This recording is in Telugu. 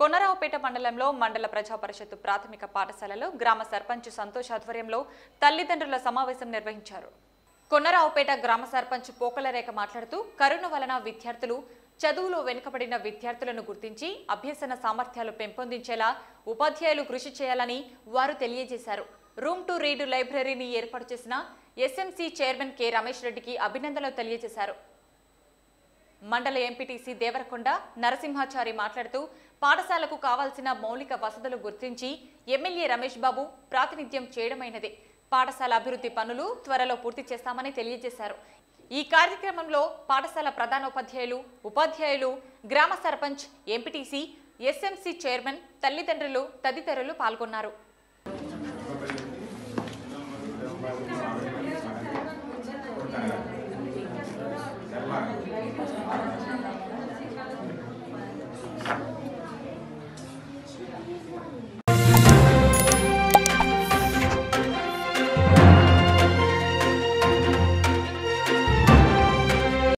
కొనరావుపేట మండలంలో మండల ప్రజా పరిషత్తు ప్రాథమిక పాఠశాలలో గ్రామ సర్పంచ్ సంతోష్ ఆధ్వర్యంలో తల్లిదండ్రుల సమావేశం నిర్వహించారు కొన్నరావుపేట గ్రామ సర్పంచ్ పోకలరేఖ మాట్లాడుతూ కరోనా వలన విద్యార్థులు చదువులో వెనుకబడిన విద్యార్థులను గుర్తించి అభ్యసన సామర్థ్యాలు పెంపొందించేలా ఉపాధ్యాయులు కృషి చేయాలని వారు తెలియజేశారు రూమ్ టు రీడ్ లైబ్రరీని ఏర్పాటు చేసిన ఎస్ఎంసీ చైర్మన్ కె రమేష్ రెడ్డికి అభినందనలు తెలియజేశారు మండల ఎంపీటీసీ దేవరకొండ నరసింహాచారి మాట్లాడుతూ పాఠశాలకు కావాల్సిన మౌలిక వసతులు గుర్తించి ఎమ్మెల్యే రమేష్ బాబు ప్రాతినిధ్యం చేయడమైనదే పాఠశాల అభివృద్ధి పనులు త్వరలో పూర్తి చేస్తామని తెలియజేశారు ఈ కార్యక్రమంలో పాఠశాల ప్రధానోపాధ్యాయులు ఉపాధ్యాయులు గ్రామ సర్పంచ్ ఎంపీటీసీ ఎస్ఎంసీ చైర్మన్ తల్లిదండ్రులు తదితరులు పాల్గొన్నారు